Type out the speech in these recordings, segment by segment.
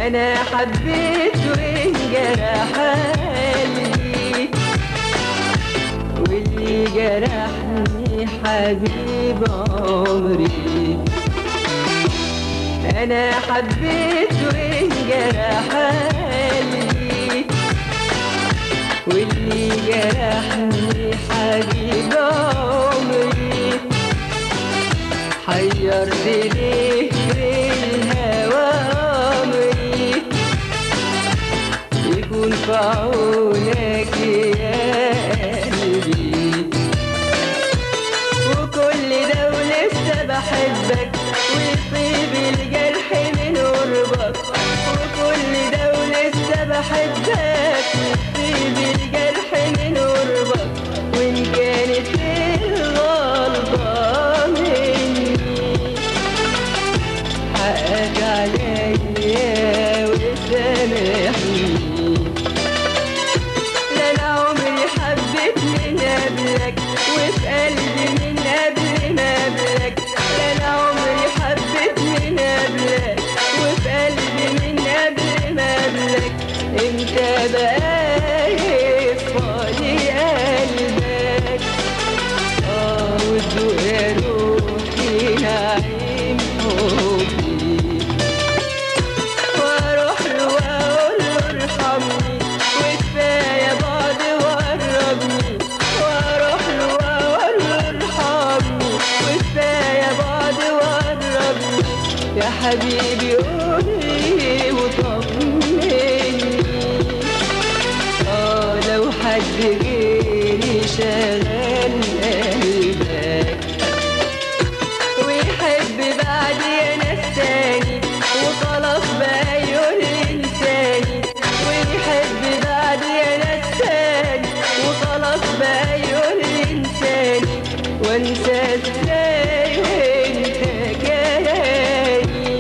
انا حبيت وانجرح قلبي واللي جرحني حبيب عمري انا حبيت وانجرح قلبي واللي جرحني حبيب عمري حيرت ليه في الهوى عمري يكون في عونك يا قلبي وكل ده ولسه بحبك ويطيب الجرح من قربك وكل ده ولسه بحبك ويطيب الجرح من قربك وإن كانت الغلطة مني حقك عليا وسامحني لا انا عمري حبيت من قبلك وفي قلبي من قبل ما قبلك لا انا عمري حبيت من قبلك وفي قلبي من قبل ما قبلك انت بقى يفضي قلبك اه وتذوق يا روحي نعيم حبي واروح له واقول له ارحمني وكفايه بعد وقربني واروح له واقول له ارحمني وكفايه بعد وقربني يا حبيبي قولي وطمني اه لو حد غيري شغال قلبك ويحب بعدي ناس تاني وخلاص بقى يقول انساني ويحب بعدي ناس تاني وخلاص بقى يقول انساني وانسى ازاي وانت جاي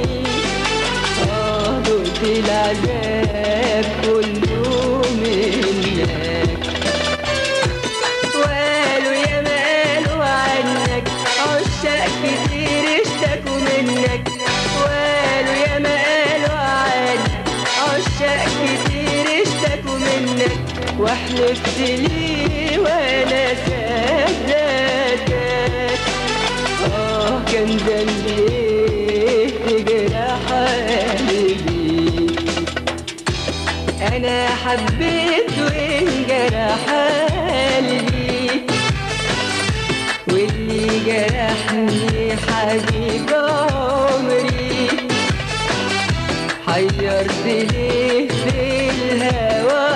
اه دقت العذاب كله منك وقالوا يا ما قالوا عنك عشاق كتير اشتكوا منك وقالوا يا ما قالوا عنك عشاق كتير اشتكوا منك وحلفت لي وانا صدقتك اه كان ذنبي ايه تجرح قلبي انا حبيت وانجرح قلبي واللي جرحني حبيب عمري حيرت ليه في الهوى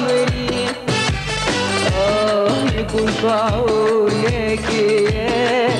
عمري اه يكون في عونك يا